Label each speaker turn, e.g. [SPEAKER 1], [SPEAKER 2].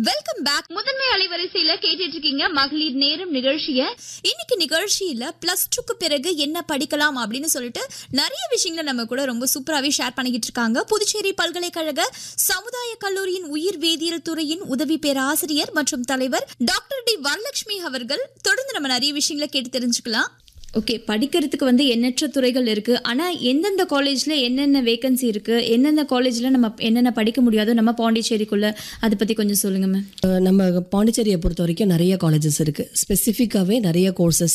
[SPEAKER 1] welcome back முதன்மை அலைவரிசையில கேட்டுட்டு இருக்கீங்க மகளிர் நேரம் நிகழ்ச்சிய இன்னைக்கு நிகழ்ச்சியில பிளஸ் டூக்கு பிறகு என்ன படிக்கலாம் அப்படின்னு சொல்லிட்டு நிறைய விஷயங்களை நம்ம கூட ரொம்ப சூப்பராகவே ஷேர் பண்ணிக்கிட்டு இருக்காங்க புதுச்சேரி பல்கலைக்கழக சமுதாய கல்லூரியின் உயிர் வேதியியல் துறையின் உதவி பேராசிரியர் மற்றும் தலைவர் டாக்டர் டி வரலட்சுமி அவர்கள் தொடர்ந்து நம்ம நிறைய விஷயங்களை கேட்டு தெரிஞ்சுக்கலாம் ஓகே படிக்கிறதுக்கு வந்து எண்ணற்ற துறைகள் இருக்கு ஆனா எந்தெந்த காலேஜ்ல என்னென்ன வேகன்சி இருக்கு எந்தெந்த காலேஜ்ல நம்ம என்னென்ன படிக்க முடியாதோ நம்ம பாண்டிச்சேரிக்குள்ள அதை பத்தி கொஞ்சம் சொல்லுங்க மேம்
[SPEAKER 2] அஹ் நம்ம பாண்டிச்சேரியை பொறுத்த வரைக்கும் நிறைய காலேஜஸ் இருக்குது ஸ்பெசிஃபிக்காகவே நிறைய கோர்சஸ்